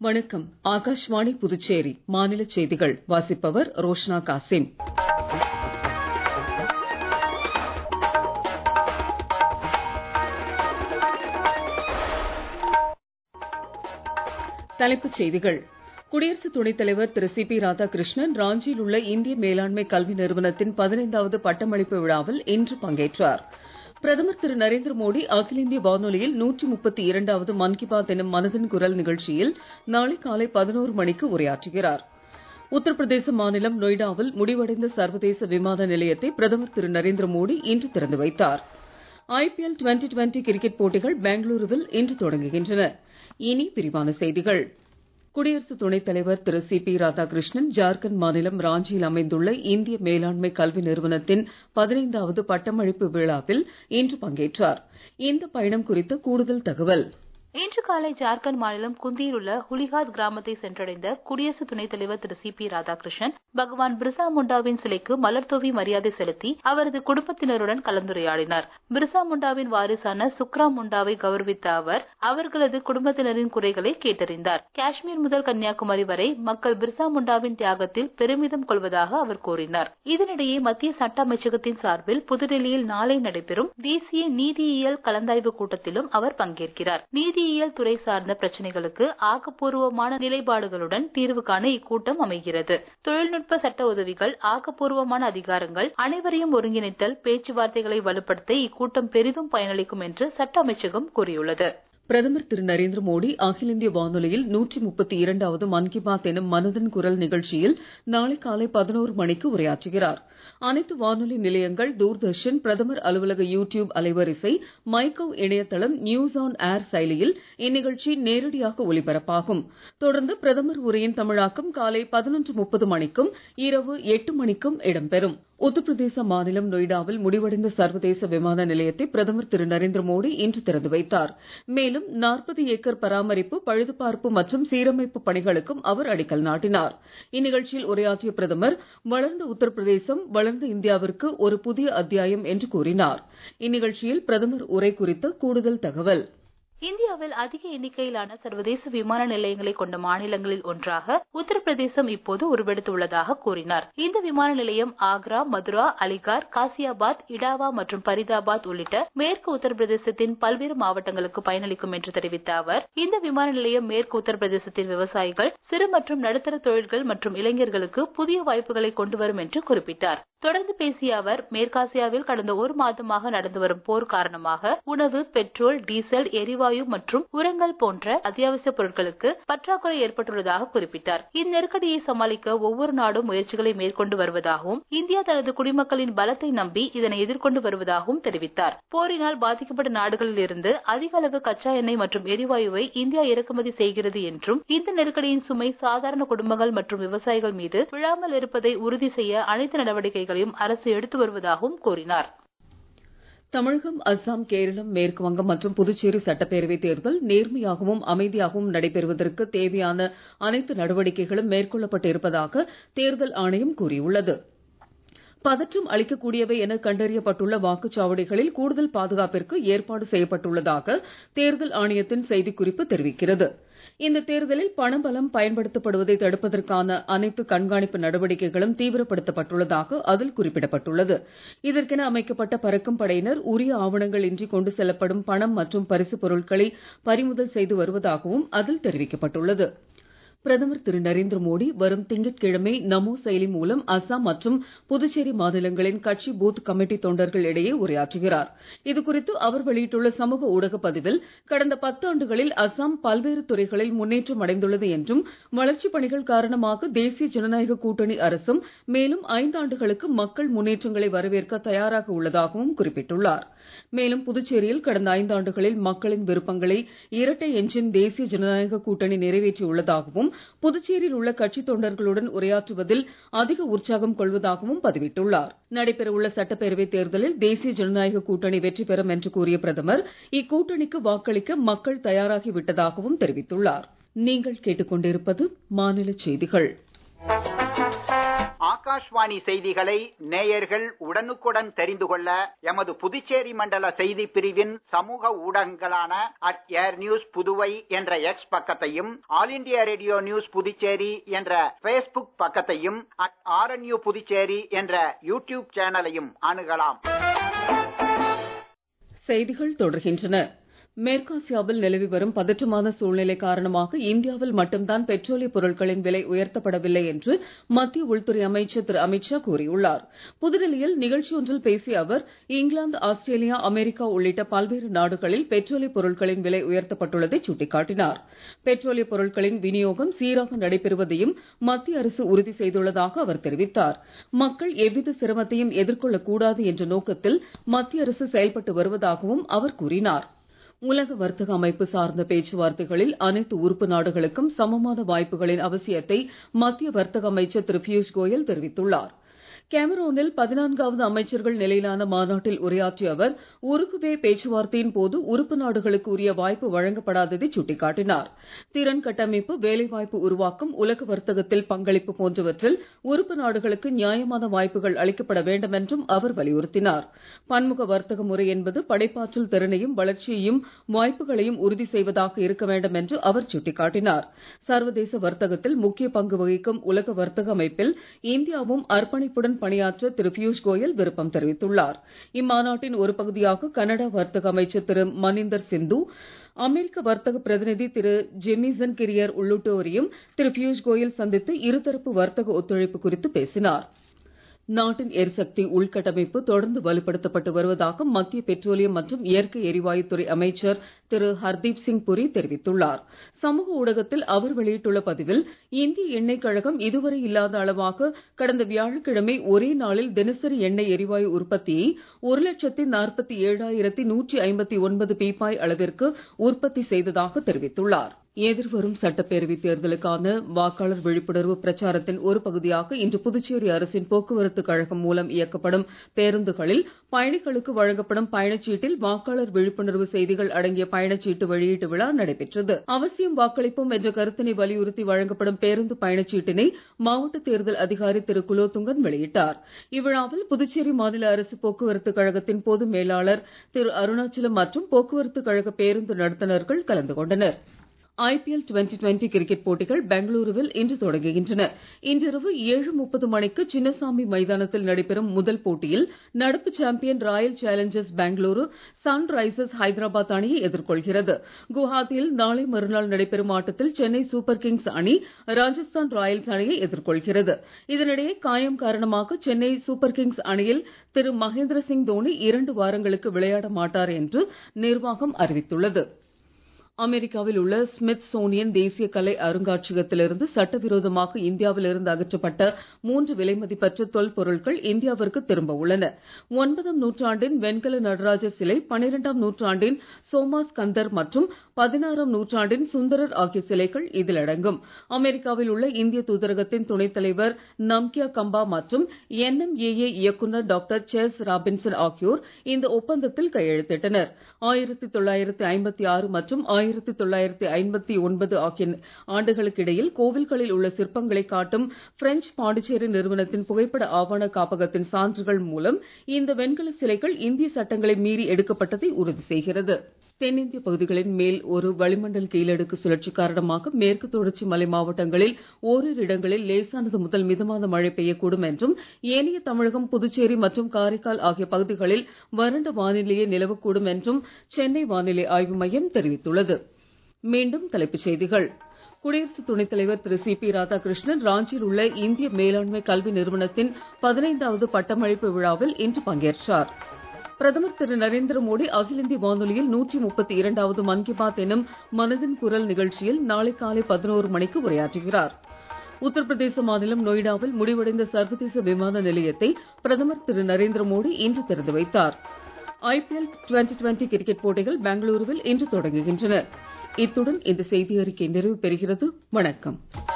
வணக்கம் ஆகாஷ்வாணி புதுச்சேரி மாநில செய்திகள் வாசிப்பவர் ரோஷ்னா காசிம் தலைப்புச் செய்திகள் குடியரசு துணைத் தலைவர் திரு சி பி ராதாகிருஷ்ணன் ராஞ்சியில் உள்ள இந்திய மேலாண்மை கல்வி நிறுவனத்தின் பதினைந்தாவது பட்டமளிப்பு விழாவில் இன்று பங்கேற்றார் பிரதமர் திரு நரேந்திர மோடி அகில இந்திய வானொலியில் நூற்றி முப்பத்தி இரண்டாவது மன் கி பாத் எனும் மனதின் குரல் நிகழ்ச்சியில் நாளை காலை பதினோரு மணிக்கு உரையாற்றுகிறார் உத்தரப்பிரதேச மாநிலம் நொய்டாவில் முடிவடைந்த சர்வதேச விமான நிலையத்தை பிரதமர் திரு நரேந்திர மோடி இன்று திறந்து வைத்தார் ஐபிஎல் டுவெண்டி டுவெண்டி கிரிக்கெட் போட்டிகள் பெங்களூருவில் இன்று தொடங்குகின்றன இனி விரிவான செய்திகள் குடியரசு துணைத் தலைவர் திரு சி பி ராதாகிருஷ்ணன் ஜார்க்கண்ட் மாநிலம் ராஞ்சியில் அமைந்துள்ள இந்திய மேலாண்மை கல்வி நிறுவனத்தின் பதினைந்தாவது பட்டமளிப்பு விழாவில் இன்று பங்கேற்றார் இந்த பயணம் குறித்த கூடுதல் தகவல் இன்று காலை ஜார்க்கண்ட் மாநிலம் குந்தியில் உள்ள ஹுலிஹாத் கிராமத்தை சென்றடைந்த குடியரசு துணைத் தலைவர் திரு சி பி ராதாகிருஷ்ணன் பகவான் பிர்சா முண்டாவின் சிலைக்கு மலர் தூவி மரியாதை செலுத்தி அவரது குடும்பத்தினருடன் கலந்துரையாடினார் பிர்சா முண்டாவின் வாரிசான சுக்ரா முண்டாவை கௌரவித்த அவர் அவர்களது குடும்பத்தினரின் குறைகளை கேட்டறிந்தார் காஷ்மீர் முதல் கன்னியாகுமரி வரை மக்கள் பிர்சா முண்டாவின் தியாகத்தில் பெருமிதம் கொள்வதாக அவர் கூறினார் இதனிடையே மத்திய சட்ட அமைச்சகத்தின் சார்பில் புதுடெல்லியில் நாளை நடைபெறும் தேசிய நீதியியல் கலந்தாய்வு கூட்டத்திலும் அவர் பங்கேற்கிறார் நீதி நீதியியல் துறை சார்ந்த பிரச்சனைகளுக்கு ஆக்கப்பூர்வமான நிலைப்பாடுகளுடன் தீர்வு காண இக்கூட்டம் அமைகிறது தொழில்நுட்ப சட்ட உதவிகள் ஆக்கப்பூர்வமான அதிகாரங்கள் அனைவரையும் ஒருங்கிணைத்தல் பேச்சுவார்த்தைகளை வலுப்படுத்த இக்கூட்டம் பெரிதும் பயனளிக்கும் என்று சட்ட அமைச்சகம் கூறியுள்ளது பிரதமர் திரு நரேந்திர மோடி அகில இந்திய வானொலியில் நூற்றி முப்பத்தி இரண்டாவது மன் கி பாத் எனும் மனதின் குரல் நிகழ்ச்சியில் நாளை காலை பதினோரு மணிக்கு உரையாற்றுகிறார் அனைத்து வானொலி நிலையங்கள் தூர்தர்ஷன் பிரதமர் அலுவலக யூ டியூப் அலைவரிசை மைகவ் இணையதளம் நியூஸ் ஆன் ஏர் செயலியில் இந்நிகழ்ச்சி நேரடியாக ஒலிபரப்பாகும் தொடர்ந்து பிரதமர் உரையின் தமிழாக்கம் காலை பதினொன்று முப்பது மணிக்கும் இரவு எட்டு மணிக்கும் இடம்பெறும் உத்தரப்பிரதேச மாநிலம் நொய்டாவில் முடிவடைந்த சர்வதேச விமான நிலையத்தை பிரதமர் திரு நரேந்திர மோடி இன்று திறந்து வைத்தார் மேலும் நாற்பது ஏக்கர் பராமரிப்பு பழுதுபார்ப்பு மற்றும் சீரமைப்பு பணிகளுக்கும் அவர் அடிக்கல் நாட்டினார் இந்நிகழ்ச்சியில் உரையாற்றிய பிரதமர் வளர்ந்த உத்தரப்பிரதேசம் வளர்ந்த இந்தியாவிற்கு ஒரு புதிய அத்தியாயம் என்று கூறினார் இந்நிகழ்ச்சியில் பிரதமர் உரை குறித்த கூடுதல் தகவல் இந்தியாவில் அதிக எண்ணிக்கையிலான சர்வதேச விமான நிலையங்களை கொண்ட மாநிலங்களில் ஒன்றாக உத்தரப்பிரதேசம் இப்போது உருவெடுத்துள்ளதாக கூறினார் இந்த விமான நிலையம் ஆக்ரா மதுரா அலிகார் காசியாபாத் இடாவா மற்றும் பரிதாபாத் உள்ளிட்ட மேற்கு உத்தரப்பிரதேசத்தின் பல்வேறு மாவட்டங்களுக்கு பயனளிக்கும் என்று தெரிவித்த அவர் இந்த விமான நிலையம் மேற்கு உத்தரப்பிரதேசத்தின் விவசாயிகள் சிறு மற்றும் நடுத்தர தொழில்கள் மற்றும் இளைஞர்களுக்கு புதிய வாய்ப்புகளை கொண்டு வரும் என்று குறிப்பிட்டார் தொடர்ந்து பேசிய அவர் மேற்காசியாவில் கடந்த ஒரு மாதமாக நடந்து வரும் போர் காரணமாக உணவு பெட்ரோல் டீசல் எரிவாயு மற்றும் உரங்கள் போன்ற அத்தியாவசிய பொருட்களுக்கு பற்றாக்குறை ஏற்பட்டுள்ளதாக குறிப்பிட்டார் இந்நெருக்கடியை சமாளிக்க ஒவ்வொரு நாடும் முயற்சிகளை மேற்கொண்டு வருவதாகவும் இந்தியா தனது குடிமக்களின் பலத்தை நம்பி இதனை எதிர்கொண்டு வருவதாகவும் தெரிவித்தார் போரினால் பாதிக்கப்பட்ட நாடுகளில் இருந்து அதிக அளவு கச்சா எண்ணெய் மற்றும் எரிவாயுவை இந்தியா இறக்குமதி செய்கிறது என்றும் இந்த நெருக்கடியின் சுமை சாதாரண குடும்பங்கள் மற்றும் விவசாயிகள் மீது விழாமல் இருப்பதை உறுதி செய்ய அனைத்து நடவடிக்கைகளையும் அரசு எடுத்து வருவதாகவும் கூறினார் தமிழகம் அஸ்ஸாம் கேரளம் மேற்கு வங்கம் மற்றும் புதுச்சேரி சட்டப்பேரவை தேர்தல் நேர்மையாகவும் அமைதியாகவும் நடைபெறுவதற்கு தேவையான அனைத்து நடவடிக்கைகளும் மேற்கொள்ளப்பட்டு இருப்பதாக தேர்தல் ஆணையம் கூறியுள்ளது பதற்றம் அளிக்கக்கூடியவை என கண்டறியப்பட்டுள்ள வாக்குச்சாவடிகளில் கூடுதல் பாதுகாப்பிற்கு ஏற்பாடு செய்யப்பட்டுள்ளதாக தேர்தல் ஆணையத்தின் செய்திக்குறிப்பு தெரிவிக்கிறது இந்த தேர்தலில் பணபலம் பயன்படுத்தப்படுவதை தடுப்பதற்கான அனைத்து கண்காணிப்பு நடவடிக்கைகளும் தீவிரப்படுத்தப்பட்டுள்ளதாக அதில் குறிப்பிடப்பட்டுள்ளது இதற்கென அமைக்கப்பட்ட பறக்கும் படையினர் உரிய ஆவணங்கள் இன்றி கொண்டு செல்லப்படும் பணம் மற்றும் பரிசு பொருட்களை பறிமுதல் செய்து வருவதாகவும் அதில் தெரிவிக்கப்பட்டுள்ளது பிரதமர் திரு நரேந்திர மோடி வரும் திங்கட்கிழமை நமோ செயலி மூலம் அஸ்ஸாம் மற்றும் புதுச்சேரி மாநிலங்களின் கட்சி பூத் கமிட்டி தொண்டர்கள் இடையே உரையாற்றுகிறார் இதுகுறித்து அவர் வெளியிட்டுள்ள சமூக ஊடக பதிவில் கடந்த பத்தாண்டுகளில் அஸ்ஸாம் பல்வேறு துறைகளில் முன்னேற்றம் அடைந்துள்ளது என்றும் வளர்ச்சிப் பணிகள் காரணமாக தேசிய ஜனநாயக கூட்டணி அரசும் மேலும் ஐந்தாண்டுகளுக்கு மக்கள் முன்னேற்றங்களை வரவேற்க தயாராக உள்ளதாகவும் குறிப்பிட்டுள்ளார் மேலும் புதுச்சேரியில் கடந்த ஐந்தாண்டுகளில் மக்களின் விருப்பங்களை இரட்டை எஞ்சின் தேசிய ஜனநாயக கூட்டணி நிறைவேற்றியுள்ளதாகவும் புதுச்சேரியில் உள்ள கட்சி தொண்டர்களுடன் உரையாற்றுவதில் அதிக உற்சாகம் கொள்வதாகவும் பதிவிட்டுள்ளார் நடைபெறவுள்ள சட்டப்பேரவைத் தேர்தலில் தேசிய ஜனநாயக கூட்டணி வெற்றி பெறும் என்று கூறிய பிரதமர் இக்கூட்டணிக்கு வாக்களிக்க மக்கள் தயாராகி விட்டதாகவும் தெரிவித்துள்ளார் நீங்கள் கேட்டுக்கொண்டிருப்பது மாநில செய்திகள் ஆகாஷ்வாணி செய்திகளை நேயர்கள் உடனுக்குடன் தெரிந்து கொள்ள எமது புதுச்சேரி மண்டல செய்தி பிரிவின் சமூக ஊடகங்களான அட் ஏர் நியூஸ் புதுவை என்ற எக்ஸ் பக்கத்தையும் all India radio news Puducherry என்ற பேஸ்புக் பக்கத்தையும் அட் ஆர்என்யூ புதுச்சேரி என்ற யூடியூப் சேனலையும் அணுகலாம் செய்திகள் தொடர்கின்றன மேற்காசியாவில் நிலவி வரும் பதற்றமான சூழ்நிலை காரணமாக இந்தியாவில் மட்டும்தான் பெட்ரோலிய பொருட்களின் விலை உயர்த்தப்படவில்லை என்று மத்திய உள்துறை அமைச்சர் திரு அமித்ஷா கூறியுள்ளார் புதுடெல்லியில் நிகழ்ச்சி ஒன்றில் பேசிய அவர் இங்கிலாந்து ஆஸ்திரேலியா அமெரிக்கா உள்ளிட்ட பல்வேறு நாடுகளில் பெட்ரோலிய பொருட்களின் விலை உயர்த்தப்பட்டுள்ளதை சுட்டிக்காட்டினார் பெட்ரோலிய பொருட்களின் விநியோகம் சீராக நடைபெறுவதையும் மத்திய அரசு உறுதி செய்துள்ளதாக அவர் தெரிவித்தார் மக்கள் எவ்வித சிரமத்தையும் எதிர்கொள்ளக் கூடாது என்ற நோக்கத்தில் மத்திய அரசு செயல்பட்டு வருவதாகவும் அவர் கூறினார் உலக வர்த்தக அமைப்பு சார்ந்த பேச்சுவார்த்தைகளில் அனைத்து உறுப்பு நாடுகளுக்கும் சமமான வாய்ப்புகளின் அவசியத்தை மத்திய வர்த்தக அமைச்சர் திரு பியூஷ் கோயல் தெரிவித்துள்ளார் கேமரோனில் பதினான்காவது அமைச்சர்கள் நிலையிலான மாநாட்டில் உரையாற்றிய அவர் உருகுவே பேச்சுவார்த்தையின் போது உறுப்பு நாடுகளுக்கு உரிய வாய்ப்பு வழங்கப்படாததை சுட்டிக்காட்டினார் திறன் கட்டமைப்பு வேலைவாய்ப்பு உருவாக்கம் உலக வர்த்தகத்தில் பங்களிப்பு போன்றவற்றில் உறுப்பு நாடுகளுக்கு நியாயமான வாய்ப்புகள் அளிக்கப்பட வேண்டும் என்றும் அவர் வலியுறுத்தினார் பன்முக வர்த்தக முறை என்பது படைப்பாற்றல் திறனையும் வளர்ச்சியையும் வாய்ப்புகளையும் உறுதி செய்வதாக இருக்க வேண்டும் என்று அவர் சுட்டிக்காட்டினார் சர்வதேச வர்த்தகத்தில் முக்கிய பங்கு வகிக்கும் உலக வர்த்தக அமைப்பில் இந்தியாவும் அர்ப்பணிப்புடன் பணியாற்ற திரு பியூஷ் கோயல் விருப்பம் தெரிவித்துள்ளார் இம்மாநாட்டின் ஒரு பகுதியாக கனடா வர்த்தக அமைச்சர் திரு மனிந்தர் சிந்து அமெரிக்க வர்த்தக பிரதிநிதி திரு ஜெமிசன் கிரியர் உள்ளிட்டோரையும் திரு பியூஷ் கோயல் சந்தித்து இருதரப்பு வர்த்தக ஒத்துழைப்பு குறித்து பேசினார் நாட்டின் எரிசக்தி உள்கட்டமைப்பு தொடர்ந்து வலுப்படுத்தப்பட்டு வருவதாக மத்திய பெட்ரோலியம் மற்றும் இயற்கை எரிவாயுத் துறை அமைச்சர் திரு ஹர்தீப் சிங் புரி தெரிவித்துள்ளார் சமூக ஊடகத்தில் அவர் வெளியிட்டுள்ள பதிவில் இந்திய எண்ணெய் கழகம் இதுவரை இல்லாத அளவாக கடந்த வியாழக்கிழமை ஒரே நாளில் தினசரி எண்ணெய் எரிவாயு உற்பத்தியை ஒரு லட்சத்தி நாற்பத்தி ஏழாயிரத்தி நூற்றி ஐம்பத்தி ஒன்பது பீப்பாய் அளவிற்கு உற்பத்தி செய்ததாக தெரிவித்துள்ளார் எதிர்வரும் சட்டப்பேரவைத் தேர்தலுக்கான வாக்காளர் விழிப்புணர்வு பிரச்சாரத்தின் ஒரு பகுதியாக இன்று புதுச்சேரி அரசின் போக்குவரத்து கழகம் மூலம் இயக்கப்படும் பேருந்துகளில் பயணிகளுக்கு வழங்கப்படும் பயணச்சீட்டில் வாக்காளர் விழிப்புணர்வு செய்திகள் அடங்கிய பயணச்சீட்டு வெளியீட்டு விழா நடைபெற்றது அவசியம் வாக்களிப்போம் என்ற கருத்தினை வலியுறுத்தி வழங்கப்படும் பேருந்து பயணச்சீட்டினை மாவட்ட தேர்தல் அதிகாரி திரு குலோத்துங்கன் வெளியிட்டார் இவ்விழாவில் புதுச்சேரி மாநில அரசு போக்குவரத்து கழகத்தின் பொது மேலாளர் திரு அருணாச்சலம் மற்றும் போக்குவரத்து கழக பேருந்து நடத்துனர்கள் கலந்து கொண்டனர் ஐபிஎல் டுவெண்டி டுவெண்டி கிரிக்கெட் போட்டிகள் பெங்களூருவில் இன்று தொடங்குகின்றன இன்றிரவு ஏழு முப்பது மணிக்கு சின்னசாமி மைதானத்தில் நடைபெறும் முதல் போட்டியில் நடப்பு champion Royal Challengers Bengaluru Sunrisers Hyderabad அணியை எதிர்கொள்கிறது குவஹாத்தியில் நாளை மறுநாள் நடைபெறும் ஆட்டத்தில் சென்னை சூப்பர் கிங்ஸ் அணி ராஜஸ்தான் ராயல்ஸ் அணியை எதிர்கொள்கிறது இதனிடையே காயம் காரணமாக சென்னை சூப்பர் கிங்ஸ் அணியில் திரு மகேந்திர சிங் தோனி இரண்டு வாரங்களுக்கு விளையாட மாட்டார் என்று நிர்வாகம் அறிவித்துள்ளது அமெரிக்காவில் உள்ள ஸ்மித் சோனியன் தேசிய கலை அருங்காட்சியகத்திலிருந்து சட்டவிரோதமாக இந்தியாவில் இருந்து அகற்றப்பட்ட மூன்று விலைமதிப்பற்ற தொல்பொருட்கள் இந்தியாவிற்கு திரும்ப உள்ளன ஒன்பதாம் நூற்றாண்டின் வெண்கல நடராஜர் சிலை பனிரெண்டாம் நூற்றாண்டின் சோமாஸ் கந்தர் மற்றும் பதினாறாம் நூற்றாண்டின் சுந்தரர் ஆகிய சிலைகள் இதில் அடங்கும் அமெரிக்காவில் உள்ள இந்திய தூதரகத்தின் துணைத் தலைவர் நம்கியா கம்பா மற்றும் என்எம்ஏஏ இயக்குனர் டாக்டர் சேஸ் ராபின்சன் ஆகியோர் இந்த ஒப்பந்தத்தில் கையெழுத்திட்டனர் ஆயிரத்தி தொள்ளாயிரத்தி ஐம்பத்தி ஆறு மற்றும் ஆயிரத்தி தொள்ளாயிரத்தி ஐம்பத்தி ஒன்பது ஆகிய ஆண்டுகளுக்கு இடையில் கோவில்களில் உள்ள சிற்பங்களை காட்டும் பிரெஞ்சு பாண்டிச்சேரி நிறுவனத்தின் புகைப்பட ஆவண காப்பகத்தின் சான்றுகள் மூலம் இந்த வெண்கல சிலைகள் இந்திய சட்டங்களை மீறி எடுக்கப்பட்டதை உறுதி செய்கிறது தென்னிந்திய பகுதிகளின் மேல் ஒரு வளிமண்டல் கீழடுக்கு சுழற்சி காரணமாக மேற்கு தொடர்ச்சி மலை மாவட்டங்களில் ஓரிரு இடங்களில் லேசானது முதல் மிதமான மழை பெய்யக்கூடும் என்றும் ஏனைய தமிழகம் புதுச்சேரி மற்றும் காரைக்கால் ஆகிய பகுதிகளில் வறண்ட வானிலையே நிலவக்கூடும் என்றும் சென்னை வானிலை ஆய்வு மையம் தெரிவித்துள்ளது மீண்டும் தலைப்புச் செய்திகள் குடியரசு துணைத் தலைவர் திரு சி பி ராதாகிருஷ்ணன் ராஞ்சியில் உள்ள இந்திய மேலாண்மை கல்வி நிறுவனத்தின் பதினைந்தாவது பட்டமளிப்பு விழாவில் இன்று பங்கேற்றார் பிரதமர் திரு நரேந்திர மோடி அகில இந்திய வானொலியில் நூற்றி முப்பத்தி இரண்டாவது மன் கி பாத் எனும் மனதின் குரல் நிகழ்ச்சியில் நாளை காலை பதினோரு மணிக்கு உரையாற்றுகிறார் உத்தரப்பிரதேச மாநிலம் நொய்டாவில் முடிவடைந்த சர்வதேச விமான நிலையத்தை பிரதமர் திரு நரேந்திர மோடி இன்று திறந்து வைத்தார் ஐபிஎல் டுவெண்டி டுவெண்டி கிரிக்கெட் போட்டிகள் பெங்களூருவில் இன்று தொடங்குகின்றன இத்துடன் இந்த செய்தி அறிக்கை நிறைவு பெறுகிறது வணக்கம்